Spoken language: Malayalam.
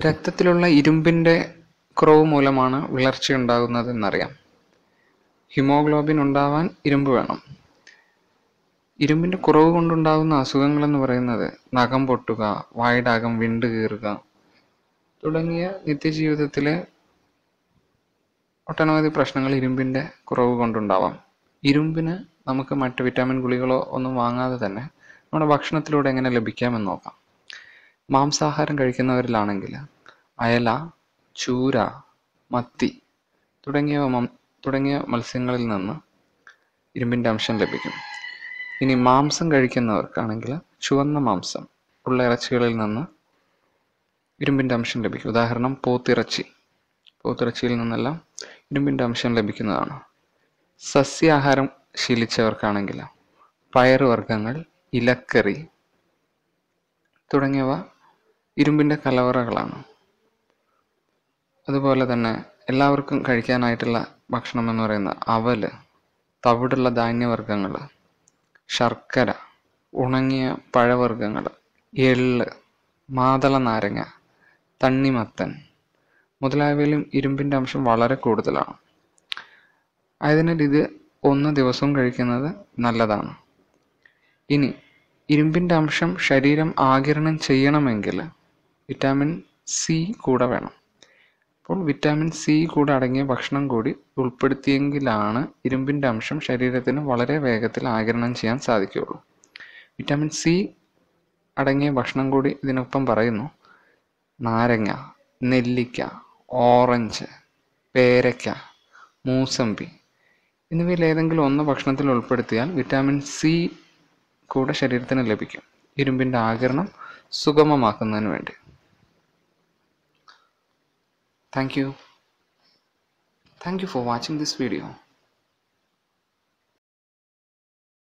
രക്തത്തിലുള്ള ഇരുമ്പിൻ്റെ കുറവ് മൂലമാണ് വിളർച്ചയുണ്ടാകുന്നതെന്നറിയാം ഹിമോഗ്ലോബിൻ ഉണ്ടാവാൻ ഇരുമ്പ് വേണം ഇരുമ്പിൻ്റെ കുറവ് കൊണ്ടുണ്ടാകുന്ന അസുഖങ്ങളെന്ന് പറയുന്നത് നഖം പൊട്ടുക വായുടാകം വിണ്ട് കീറുക തുടങ്ങിയ നിത്യജീവിതത്തിലെ ഒട്ടനവധി പ്രശ്നങ്ങൾ ഇരുമ്പിൻ്റെ കുറവ് കൊണ്ടുണ്ടാവാം ഇരുമ്പിന് നമുക്ക് മറ്റ് വിറ്റാമിൻ ഗുളികളോ ഒന്നും വാങ്ങാതെ തന്നെ നമ്മുടെ ഭക്ഷണത്തിലൂടെ എങ്ങനെ ലഭിക്കാമെന്ന് നോക്കാം മാംസാഹാരം കഴിക്കുന്നവരിലാണെങ്കിൽ അയല ചൂര മത്തി തുടങ്ങിയവ മം- തുടങ്ങിയ മത്സ്യങ്ങളിൽ നിന്ന് ഇരുമ്പിൻ്റെ അംശം ലഭിക്കും ഇനി മാംസം കഴിക്കുന്നവർക്കാണെങ്കിൽ ചുവന്ന മാംസം ഉള്ള ഇറച്ചികളിൽ നിന്ന് ഇരുമ്പിൻ്റെ അംശം ലഭിക്കും ഉദാഹരണം പോത്തിറച്ചി പോത്തിറച്ചിയിൽ നിന്നെല്ലാം ഇരുമ്പിൻ്റെ അംശം ലഭിക്കുന്നതാണ് സസ്യാഹാരം ശീലിച്ചവർക്കാണെങ്കിൽ പയറുവർഗ്ഗങ്ങൾ ഇലക്കറി തുടങ്ങിയവ ഇരുമ്പിൻ്റെ കലവറകളാണ് അതുപോലെ തന്നെ എല്ലാവർക്കും കഴിക്കാനായിട്ടുള്ള ഭക്ഷണം എന്ന് പറയുന്ന അവല് തവിടുള്ള ധാന്യവർഗ്ഗങ്ങൾ ശർക്കര ഉണങ്ങിയ പഴവർഗ്ഗങ്ങൾ എള്ള് മാതള നാരങ്ങ തണ്ണിമത്തൻ മുതലായവയിലും ഇരുമ്പിൻ്റെ അംശം വളരെ കൂടുതലാണ് ആയതിനാൽ ഇത് ഒന്ന് ദിവസവും കഴിക്കുന്നത് നല്ലതാണ് ഇനി ഇരുമ്പിൻ്റെ അംശം ശരീരം ആഗിരണം ചെയ്യണമെങ്കിൽ വിറ്റാമിൻ സി കൂടെ വേണം അപ്പോൾ വിറ്റാമിൻ സി കൂടെ അടങ്ങിയ ഭക്ഷണം കൂടി ഉൾപ്പെടുത്തിയെങ്കിലാണ് ഇരുമ്പിൻ്റെ അംശം ശരീരത്തിന് വളരെ വേഗത്തിൽ ആഗിരണം ചെയ്യാൻ സാധിക്കുകയുള്ളൂ വിറ്റാമിൻ സി അടങ്ങിയ ഭക്ഷണം കൂടി ഇതിനൊപ്പം പറയുന്നു നാരങ്ങ നെല്ലിക്ക ഓറഞ്ച് പേരയ്ക്ക മൂസമ്പി എന്നിവയിൽ ഏതെങ്കിലും ഒന്ന് ഭക്ഷണത്തിൽ ഉൾപ്പെടുത്തിയാൽ വിറ്റാമിൻ സി കൂടെ ശരീരത്തിന് ലഭിക്കും ഇരുമ്പിൻ്റെ ആകിരണം സുഗമമാക്കുന്നതിന് വേണ്ടി thank you thank you for watching this video